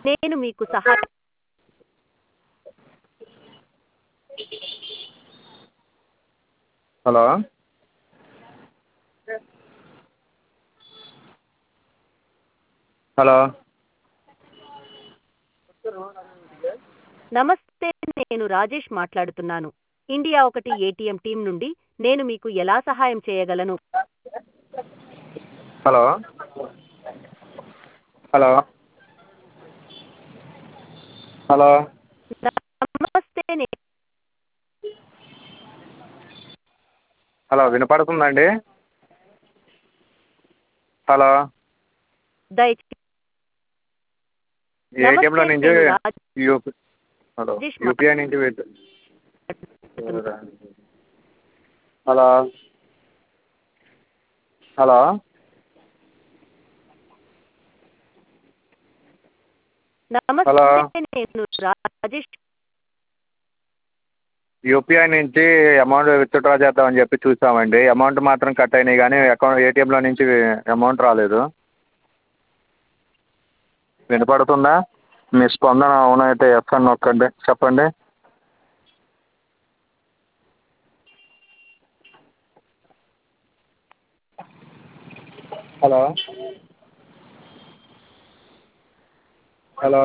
నేను మీకు సహాయం హలో హలో నమస్తే నేను రాజేష్ మాట్లాడుతున్నాను ఇండియా ఒకటి ఏటీఎం టీం నుండి నేను మీకు ఎలా సహాయం చేయగలను హలో హలో హలో నమస్తే నేను హలో వినపడుతుందండి హలో దయచేసి ఈ ఏటీఎంలో నమస్తే, నుంచి నేను Raj- UP hello Rajesh UPI నుంచి విత్ హలో హలో హలో. నమస్తే నేను రాజేష్ యూపీఐ నుంచి అమౌంట్ విత్డ్రా చేద్దామని చెప్పి చూసామండి అమౌంట్ మాత్రం కట్ అయినాయి కానీ అకౌంట్ ఏటీఎంలో నుంచి అమౌంట్ రాలేదు వినపడుతుందా మీ స్పందన అవునైతే ఎస్ అని నొక్కండి చెప్పండి హలో హలో